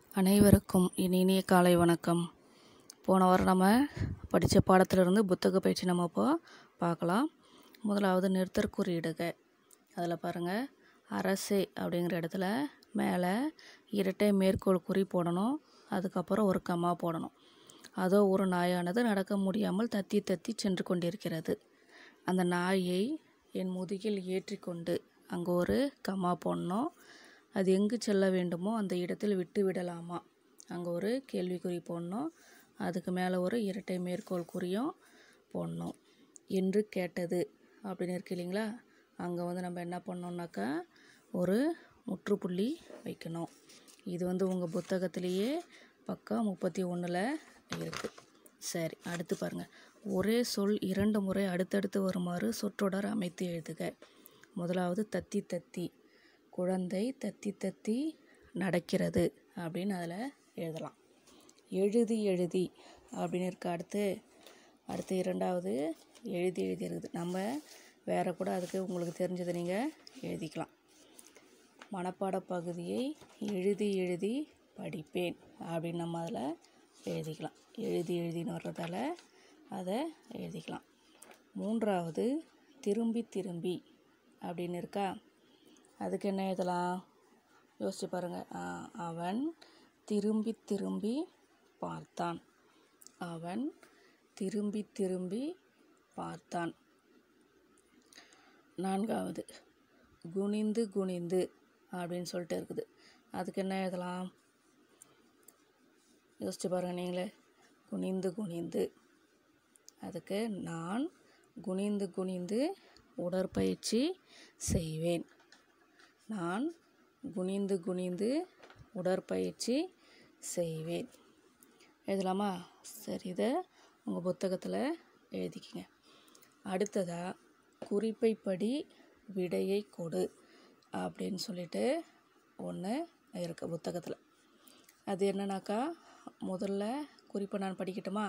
அனைவருக்கும் என் இனிய காலை வணக்கம் போன வாரம் நம்ம படித்த பாடத்திலிருந்து புத்தக பயிற்சி நம்ம இப்போ பார்க்கலாம் முதலாவது நிறுத்தற்குறியிடுக அதில் பாருங்கள் அரசே அப்படிங்கிற இடத்துல மேலே இரட்டை மேற்கோள் குறி போடணும் அதுக்கப்புறம் ஒரு கம்மா போடணும் அதோ ஒரு நாயானது நடக்க முடியாமல் தத்தி தத்தி சென்று கொண்டிருக்கிறது அந்த நாயை என் முதுகில் ஏற்றிக்கொண்டு அங்கே ஒரு கம்மா போடணும் அது எங்கு செல்ல வேண்டுமோ அந்த இடத்தில் விட்டு விடலாமா அங்கே ஒரு கேள்விக்குறி போடணும் அதுக்கு மேலே ஒரு இரட்டை மேற்கோள் குறியும் போடணும் என்று கேட்டது அப்படின்னு இருக்கு இல்லைங்களா அங்கே வந்து நம்ம என்ன பண்ணோம்னாக்கா ஒரு முற்றுப்புள்ளி வைக்கணும் இது வந்து உங்கள் புத்தகத்திலேயே பக்கம் முப்பத்தி ஒன்றில் இருக்குது சரி அடுத்து பாருங்கள் ஒரே சொல் இரண்டு முறை அடுத்தடுத்து வருமாறு சொற்றொடர் அமைத்து எழுதுக முதலாவது தத்தி தத்தி குழந்தை தத்தி தத்தி நடக்கிறது அப்படின்னு அதில் எழுதலாம் எழுதி எழுதி அப்படின்னு இருக்க அடுத்து அடுத்து இரண்டாவது எழுதி எழுதி இருக்குது நம்ம வேறு கூட அதுக்கு உங்களுக்கு தெரிஞ்சதை நீங்கள் எழுதிக்கலாம் மனப்பாட பகுதியை எழுதி எழுதி படிப்பேன் அப்படின்னு நம்ம அதில் எழுதிக்கலாம் எழுதி எழுதின்னு வர்றதால அதை எழுதிக்கலாம் மூன்றாவது திரும்பி திரும்பி அப்படின்னு இருக்கா அதுக்கு என்ன எழுதலாம் யோசிச்சு பாருங்கள் அவன் திரும்பி திரும்பி பார்த்தான் அவன் திரும்பி திரும்பி பார்த்தான் நான்காவது குனிந்து குனிந்து அப்படின்னு சொல்லிட்டு இருக்குது அதுக்கு என்ன எழுதலாம் யோசிச்சு பாருங்கள் நீங்களே குனிந்து குனிந்து அதுக்கு நான் குனிந்து குனிந்து உடற்பயிற்சி செய்வேன் நான் குனிந்து குனிந்து உடற்பயிற்சி செய்வேன் எழுதலாமா சரி இதை உங்கள் புத்தகத்தில் எழுதிக்கிங்க அடுத்ததாக குறிப்பை படி விடையை கொடு அப்படின்னு சொல்லிட்டு ஒன்று இருக்குது புத்தகத்தில் அது என்னன்னாக்கா முதல்ல குறிப்பை நான் படிக்கட்டுமா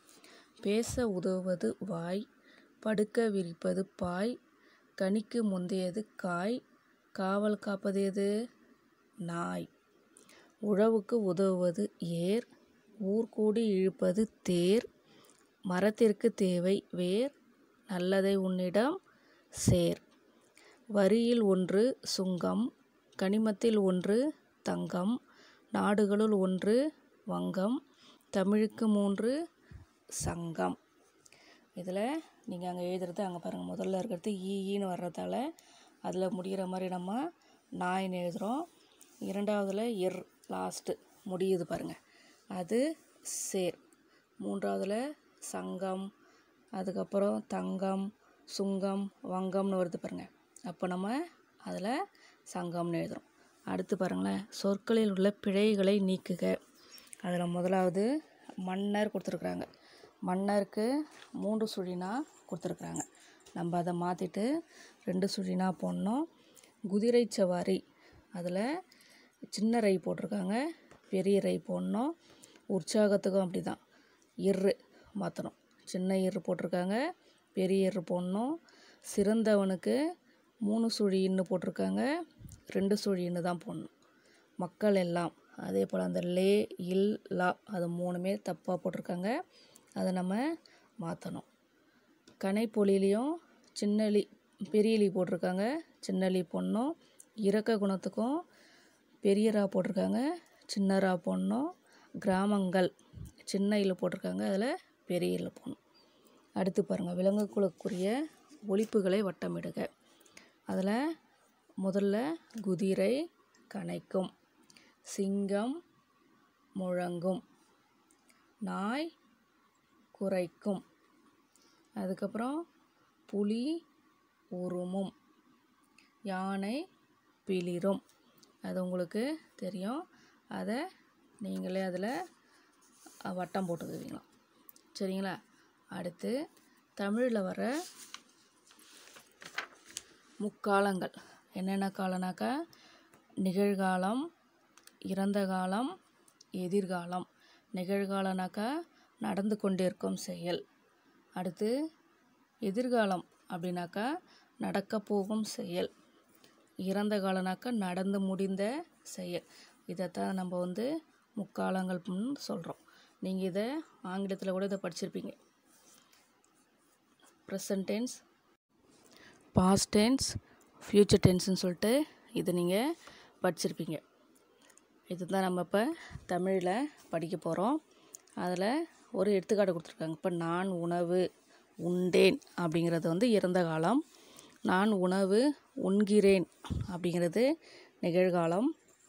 பேச உதவுவது வாய் படுக்க விரிப்பது பாய் கனிக்கு முந்தையது காய் காவல் காப்பது எது நாய் உழவுக்கு உதவுவது ஏர் ஊர்கூடி இழுப்பது தேர் மரத்திற்கு தேவை வேர் நல்லதை உன்னிடம் சேர் வரியில் ஒன்று சுங்கம் கனிமத்தில் ஒன்று தங்கம் நாடுகளுள் ஒன்று வங்கம் தமிழுக்கு மூன்று சங்கம் இதில் நீங்கள் அங்கே எழுதுறது அங்கே பாருங்கள் முதல்ல இருக்கிறது ஈன்னு வர்றதால அதில் முடிகிற மாதிரி நம்ம நாயின்னு எழுதுகிறோம் இரண்டாவதில் எர் லாஸ்ட்டு முடியுது பாருங்கள் அது சேர் மூன்றாவதில் சங்கம் அதுக்கப்புறம் தங்கம் சுங்கம் வங்கம்னு வருது பாருங்கள் அப்போ நம்ம அதில் சங்கம்னு எழுதுகிறோம் அடுத்து பாருங்களேன் சொற்களில் உள்ள பிழைகளை நீக்குக அதில் முதலாவது மன்னர் கொடுத்துருக்குறாங்க மன்னருக்கு மூன்று சுழினா கொடுத்துருக்குறாங்க நம்ம அதை மாற்றிட்டு ரெண்டு சுழினா போடணும் குதிரை சவாரி அதில் சின்ன ரை போட்டிருக்காங்க பெரிய ரை போடணும் உற்சாகத்துக்கும் அப்படி தான் இரு மாற்றணும் சின்ன இரு போட்டிருக்காங்க பெரிய இரு போடணும் சிறந்தவனுக்கு மூணு சுழி இன்னு போட்டிருக்காங்க ரெண்டு சுழி இன்னு தான் போடணும் மக்கள் எல்லாம் அதே போல் அந்த லே இல் லா அது மூணுமே தப்பாக போட்டிருக்காங்க அதை நம்ம மாற்றணும் கனைப்பொலிலையும் சின்னலி பெரியலி போட்டிருக்காங்க சின்னலி போடணும் இறக்க குணத்துக்கும் பெரியரா போட்டிருக்காங்க சின்னரா போடணும் கிராமங்கள் சின்ன இல் போட்டிருக்காங்க அதில் பெரிய இல் போடணும் அடுத்து பாருங்கள் விலங்குகளுக்குரிய ஒழிப்புகளை வட்டமிடுக அதில் முதல்ல குதிரை கனைக்கும் சிங்கம் முழங்கும் நாய் குறைக்கும் அதுக்கப்புறம் புலி உருமும் யானை பிளிரும் அது உங்களுக்கு தெரியும் அதை நீங்களே அதில் வட்டம் போட்டுக்குவீங்களா சரிங்களா அடுத்து தமிழில் வர முக்காலங்கள் என்னென்ன காலம்னாக்கா நிகழ்காலம் இறந்த காலம் எதிர்காலம் நிகழ்காலம்னாக்கா நடந்து கொண்டிருக்கும் செயல் அடுத்து எதிர்காலம் அப்படின்னாக்கா நடக்க போகும் செயல் இறந்த காலம்னாக்கா நடந்து முடிந்த செயல் இதைத்தான் நம்ம வந்து முக்காலங்கள்னு சொல்கிறோம் நீங்கள் இதை ஆங்கிலத்தில் கூட இதை படிச்சிருப்பீங்க present tense past tense future டென்ஸ்னு சொல்லிட்டு இது நீங்கள் படிச்சிருப்பீங்க இதுதான் நம்ம இப்போ தமிழில் படிக்க போகிறோம் அதில் ஒரு எடுத்துக்காட்டு கொடுத்துருக்காங்க இப்போ நான் உணவு உண்டேன் அப்படிங்கிறது வந்து இறந்த காலம் நான் உணவு உண்கிறேன் அப்படிங்கிறது நிகழ்காலம்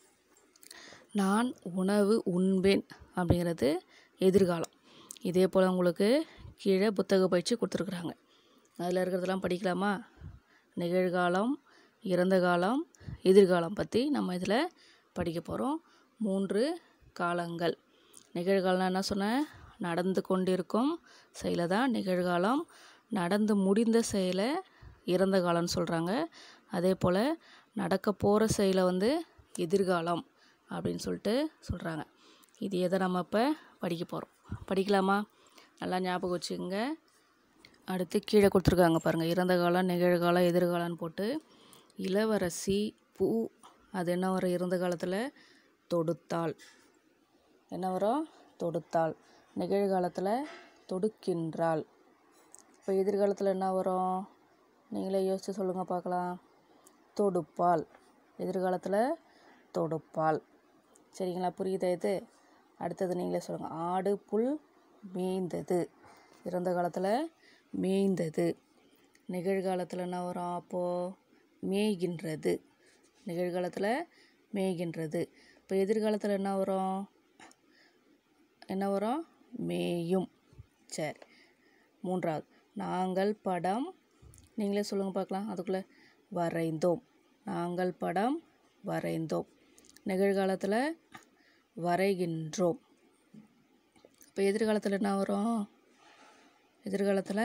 நான் உணவு உண்பேன் அப்படிங்கிறது எதிர்காலம் இதே போல் உங்களுக்கு கீழே புத்தக பயிற்சி கொடுத்துருக்குறாங்க அதில் இருக்கிறதெல்லாம் படிக்கலாமா நிகழ்காலம் இறந்த காலம் எதிர்காலம் பற்றி நம்ம இதில் படிக்க போகிறோம் மூன்று காலங்கள் நிகழ்காலம் என்ன சொன்னேன் நடந்து கொண்டிருக்கும் செயலை தான் நிகழ்காலம் நடந்து முடிந்த செயலை இறந்த காலம்னு சொல்கிறாங்க அதே போல் நடக்க போகிற செயலை வந்து எதிர்காலம் அப்படின்னு சொல்லிட்டு சொல்கிறாங்க இது எதை நம்ம இப்போ படிக்க போகிறோம் படிக்கலாமா நல்லா ஞாபகம் வச்சுக்கோங்க அடுத்து கீழே கொடுத்துருக்காங்க பாருங்கள் இறந்த காலம் நிகழ்காலம் எதிர்காலம்னு போட்டு இளவரசி பூ அது என்ன வரும் இறந்த காலத்தில் தொடுத்தாள் என்ன வரும் தொடுத்தாள் நிகழ்காலத்தில் தொடுக்கின்றாள் இப்போ எதிர்காலத்தில் என்ன வரும் நீங்களே யோசித்து சொல்லுங்கள் பார்க்கலாம் தொடுப்பாள் எதிர்காலத்தில் தொடுப்பாள் சரிங்களா புரியுதா இது அடுத்தது நீங்களே சொல்லுங்கள் ஆடு புல் மேய்ந்தது இறந்த காலத்தில் மேய்ந்தது நிகழ்காலத்தில் என்ன வரும் அப்போது மேய்கின்றது நிகழ்காலத்தில் மேய்கின்றது இப்போ எதிர்காலத்தில் என்ன வரும் என்ன வரும் மேயும் சரி மூன்றாவது நாங்கள் படம் நீங்களே சொல்லுங்கள் பார்க்கலாம் அதுக்குள்ளே வரைந்தோம் நாங்கள் படம் வரைந்தோம் நிகழ்காலத்தில் வரைகின்றோம் இப்போ எதிர்காலத்தில் என்ன வரும் எதிர்காலத்தில்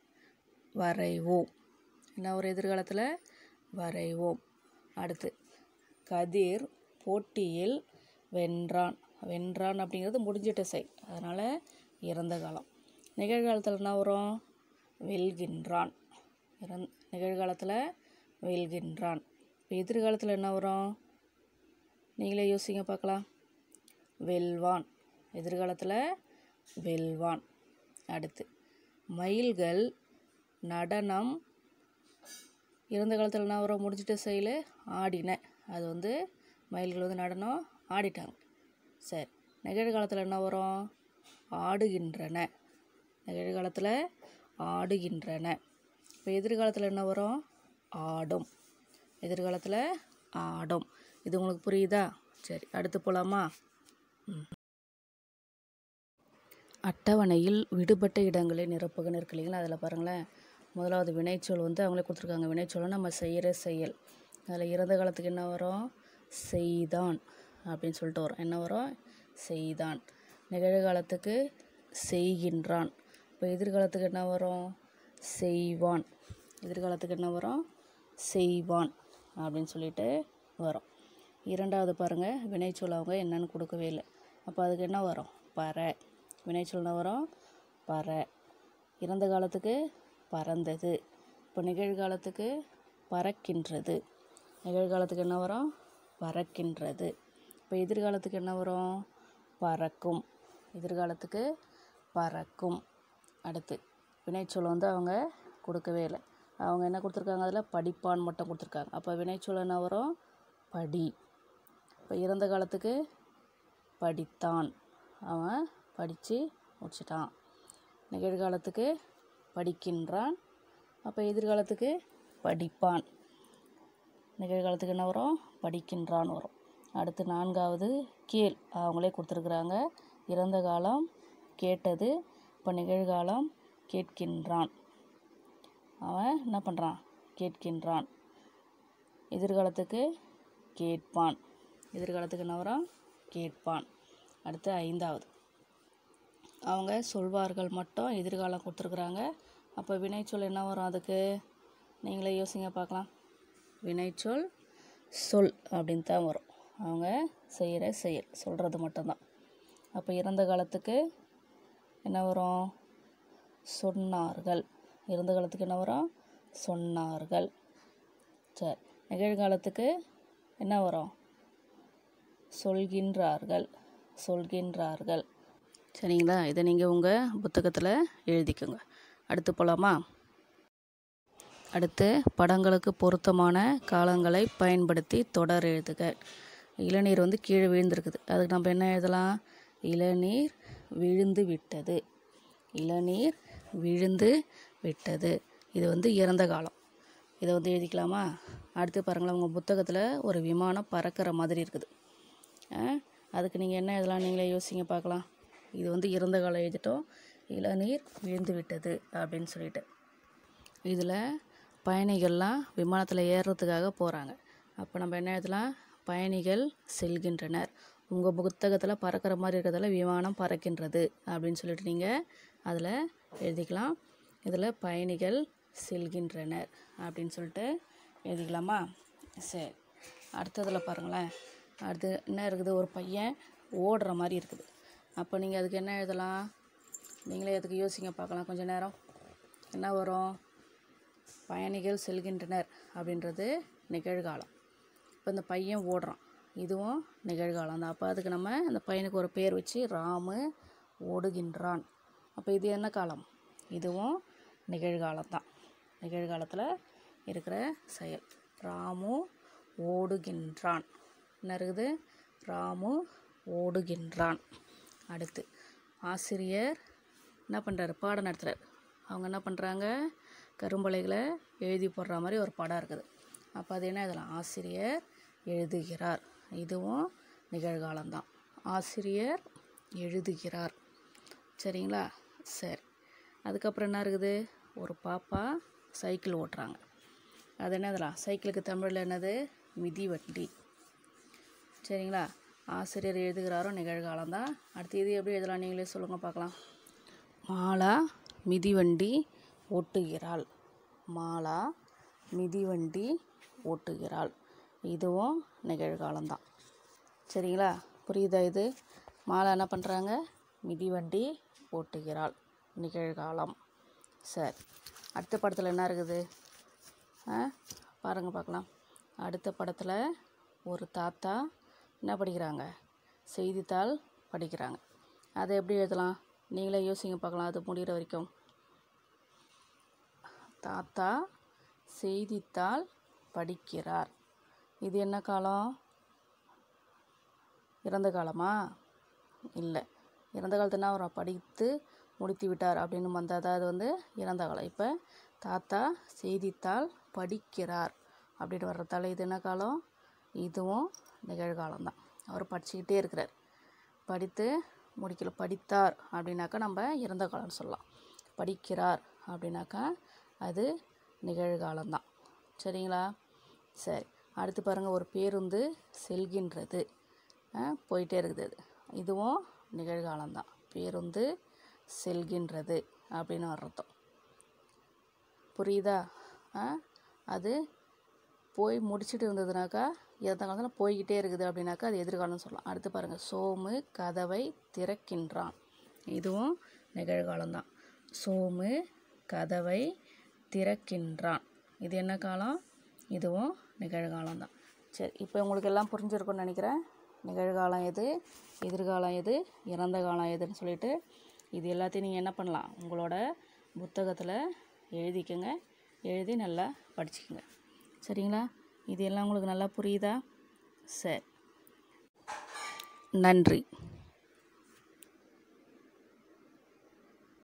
வரைவோம் என்ன ஒரு எதிர்காலத்தில் வரைவோம் அடுத்து கதிர் போட்டியில் வென்றான் வென்றான் அப்படிங்கிறது முடிஞ்சிட்ட செயல் அதனால் இறந்த காலம் நிகழ்காலத்தில் என்ன வரும் வெல்கின்றான் இறந் நிகழ்காலத்தில் வெல்கின்றான் இப்போ எதிர்காலத்தில் என்ன வரும் நீங்களே யோசிங்க பார்க்கலாம் வெல்வான் எதிர்காலத்தில் வெல்வான் அடுத்து மயில்கள் நடனம் இறந்த காலத்தில் என்ன வரும் முடிஞ்சிட்ட செயல் ஆடின அது வந்து மயில்கள் வந்து நடனம் ஆடிட்டாங்க சரி நிகழ்காலத்தில் என்ன வரும் ஆடுகின்றன நிகழ்காலத்தில் ஆடுகின்றன இப்போ எதிர்காலத்தில் என்ன வரும் ஆடும் எதிர்காலத்தில் ஆடும் இது உங்களுக்கு புரியுதா சரி அடுத்து போகலாமா ம் அட்டவணையில் விடுபட்ட இடங்களை நிரப்புகன்னு இருக்கு இல்லைங்களா அதில் பாருங்களேன் முதலாவது வினைச்சொல் வந்து அவங்களே கொடுத்துருக்காங்க வினைச்சொல்லை நம்ம செய்கிற செயல் அதில் இறந்த காலத்துக்கு என்ன வரும் செய்தான் அப்படின்னு சொல்லிட்டு வரும் என்ன வரும் செய்தான் நிகழ்காலத்துக்கு செய்கின்றான் இப்போ எதிர்காலத்துக்கு என்ன வரும் செய்வான் எதிர்காலத்துக்கு என்ன வரும் செய்வான் அப்படின்னு சொல்லிட்டு வரும் இரண்டாவது பாருங்கள் வினைச்சொல் அவங்க என்னன்னு கொடுக்கவே இல்லை அப்போ அதுக்கு என்ன வரும் பற வினைச்சொல் என்ன வரும் பற இறந்த காலத்துக்கு பறந்தது இப்போ நிகழ்காலத்துக்கு பறக்கின்றது நிகழ்காலத்துக்கு என்ன வரும் பறக்கின்றது இப்போ எதிர்காலத்துக்கு என்ன வரும் பறக்கும் எதிர்காலத்துக்கு பறக்கும் அடுத்து வினைச்சொல் வந்து அவங்க கொடுக்கவே இல்லை அவங்க என்ன கொடுத்துருக்காங்க அதில் படிப்பான் மட்டும் கொடுத்துருக்காங்க அப்போ வினைச்சொல் என்ன வரும் படி இப்போ இறந்த காலத்துக்கு படித்தான் அவன் படித்து முடிச்சிட்டான் நிகழ்காலத்துக்கு படிக்கின்றான் அப்போ எதிர்காலத்துக்கு படிப்பான் நிகழ்காலத்துக்கு என்ன வரும் படிக்கின்றான் வரும் அடுத்து நான்காவது கேள் அவங்களே கொடுத்துருக்குறாங்க இறந்த காலம் கேட்டது இப்போ நிகழ்காலம் கேட்கின்றான் அவன் என்ன பண்ணுறான் கேட்கின்றான் எதிர்காலத்துக்கு கேட்பான் எதிர்காலத்துக்கு என்ன வரும் கேட்பான் அடுத்து ஐந்தாவது அவங்க சொல்வார்கள் மட்டும் எதிர்காலம் கொடுத்துருக்குறாங்க அப்போ வினைச்சொல் என்ன வரும் அதுக்கு நீங்களே யோசிங்க பார்க்கலாம் வினைச்சொல் சொல் அப்படின்னு தான் வரும் அவங்க செய்கிற செயல் சொல்கிறது மட்டும்தான் அப்போ இறந்த காலத்துக்கு என்ன வரும் சொன்னார்கள் இறந்த காலத்துக்கு என்ன வரும் சொன்னார்கள் சரி நிகழ்காலத்துக்கு என்ன வரும் சொல்கின்றார்கள் சொல்கின்றார்கள் சரிங்களா இதை நீங்கள் உங்கள் புத்தகத்தில் எழுதிக்கோங்க அடுத்து போகலாமா அடுத்து படங்களுக்கு பொருத்தமான காலங்களை பயன்படுத்தி தொடர் எழுதுக இளநீர் வந்து கீழே விழுந்திருக்குது அதுக்கு நம்ம என்ன எழுதலாம் இளநீர் விழுந்து விட்டது இளநீர் விழுந்து விட்டது இது வந்து இறந்த காலம் இதை வந்து எழுதிக்கலாமா அடுத்து பாருங்களேன் உங்கள் புத்தகத்தில் ஒரு விமானம் பறக்கிற மாதிரி இருக்குது ஆ, அதுக்கு நீங்கள் என்ன எழுதலாம் நீங்களே யோசிங்க பார்க்கலாம் இது வந்து இறந்த காலம் எழுதிட்டோம் இளநீர் விழுந்து விட்டது அப்படின்னு சொல்லிட்டு இதில் பயணிகள்லாம் விமானத்தில் ஏறுறதுக்காக போகிறாங்க அப்போ நம்ம என்ன எழுதலாம் பயணிகள் செல்கின்றனர் உங்கள் புத்தகத்தில் பறக்கிற மாதிரி இருக்கிறதால விமானம் பறக்கின்றது அப்படின்னு சொல்லிட்டு நீங்கள் அதில் எழுதிக்கலாம் இதில் பயணிகள் செல்கின்றனர் அப்படின்னு சொல்லிட்டு எழுதிக்கலாமா சரி அடுத்ததில் பாருங்களேன் அடுத்து என்ன இருக்குது ஒரு பையன் ஓடுற மாதிரி இருக்குது அப்போ நீங்கள் அதுக்கு என்ன எழுதலாம் நீங்களே அதுக்கு யோசிங்க பார்க்கலாம் கொஞ்ச நேரம் என்ன வரும் பயணிகள் செல்கின்றனர் அப்படின்றது நிகழ்காலம் இப்போ இந்த பையன் ஓடுறான் இதுவும் நிகழ்காலம் தான் அப்போ அதுக்கு நம்ம அந்த பையனுக்கு ஒரு பேர் வச்சு ராமு ஓடுகின்றான் அப்போ இது என்ன காலம் இதுவும் நிகழ்காலம் தான் நிகழ்காலத்தில் இருக்கிற செயல் ராமு ஓடுகின்றான் என்ன இருக்குது ராமு ஓடுகின்றான் அடுத்து ஆசிரியர் என்ன பண்ணுறாரு பாடம் நடத்துகிறார் அவங்க என்ன பண்ணுறாங்க கரும்பலைகளை எழுதி போடுற மாதிரி ஒரு படம் இருக்குது அப்போ அது என்ன இதெல்லாம் ஆசிரியர் எழுதுகிறார் இதுவும் நிகழ்காலம்தான் ஆசிரியர் எழுதுகிறார் சரிங்களா சரி அதுக்கப்புறம் என்ன இருக்குது ஒரு பாப்பா சைக்கிள் ஓட்டுறாங்க அது என்ன இதெல்லாம் சைக்கிளுக்கு தமிழில் என்னது மிதிவண்டி சரிங்களா ஆசிரியர் எழுதுகிறாரோ நிகழ்காலம் தான் அடுத்து இது எப்படி எழுதலாம் நீங்களே சொல்லுங்கள் பார்க்கலாம் மாலா மிதிவண்டி ஓட்டுகிறாள் மாலா மிதிவண்டி ஓட்டுகிறாள் இதுவும் நிகழ்காலம்தான் சரிங்களா புரியுதா இது மாலா என்ன பண்ணுறாங்க மிதிவண்டி ஓட்டுகிறாள் நிகழ்காலம் சரி அடுத்த படத்தில் என்ன இருக்குது ஆ பாருங்கள் பார்க்கலாம் அடுத்த படத்தில் ஒரு தாத்தா என்ன படிக்கிறாங்க செய்தித்தாள் படிக்கிறாங்க அதை எப்படி எழுதலாம் நீங்களே யோசிங்க பார்க்கலாம் அது முடிகிற வரைக்கும் தாத்தா செய்தித்தாள் படிக்கிறார் இது என்ன காலம் இறந்த காலமா இல்லை இறந்த காலத்து என்ன வரும் படித்து முடித்து விட்டார் அப்படின்னு வந்தால் தான் அது வந்து இறந்த காலம் இப்போ தாத்தா செய்தித்தாள் படிக்கிறார் அப்படின்னு வர்றதால இது என்ன காலம் இதுவும் நிகழ்காலம் தான் அவர் படிச்சுக்கிட்டே இருக்கிறார் படித்து முடிக்கல படித்தார் அப்படின்னாக்கா நம்ம இறந்த காலம்னு சொல்லலாம் படிக்கிறார் அப்படின்னாக்கா அது நிகழ்காலம்தான் சரிங்களா சரி அடுத்து பாருங்கள் ஒரு பேருந்து செல்கின்றது ஆ, போயிட்டே இருக்குது அது இதுவும் நிகழ்காலம்தான் பேருந்து செல்கின்றது அப்படின்னு ஒரு அர்த்தம் புரியுதா ஆ அது போய் முடிச்சுட்டு இருந்ததுனாக்கா இறந்த காலத்தில் போய்கிட்டே இருக்குது அப்படின்னாக்கா அது எதிர்காலம்னு சொல்லலாம் அடுத்து பாருங்கள் சோமு கதவை திறக்கின்றான் இதுவும் நிகழ்காலம்தான் சோமு கதவை திறக்கின்றான் இது என்ன காலம் இதுவும் நிகழ்காலம்தான் சரி இப்போ உங்களுக்கு எல்லாம் புரிஞ்சிருக்கும்னு நினைக்கிறேன் நிகழ்காலம் எது எதிர்காலம் எது இறந்த காலம் எதுன்னு சொல்லிட்டு இது எல்லாத்தையும் நீங்கள் என்ன பண்ணலாம் உங்களோட புத்தகத்தில் எழுதிக்கங்க எழுதி நல்லா படிச்சுக்கங்க சரிங்களா இது எல்லாம் உங்களுக்கு நல்லா புரியுதா சரி நன்றி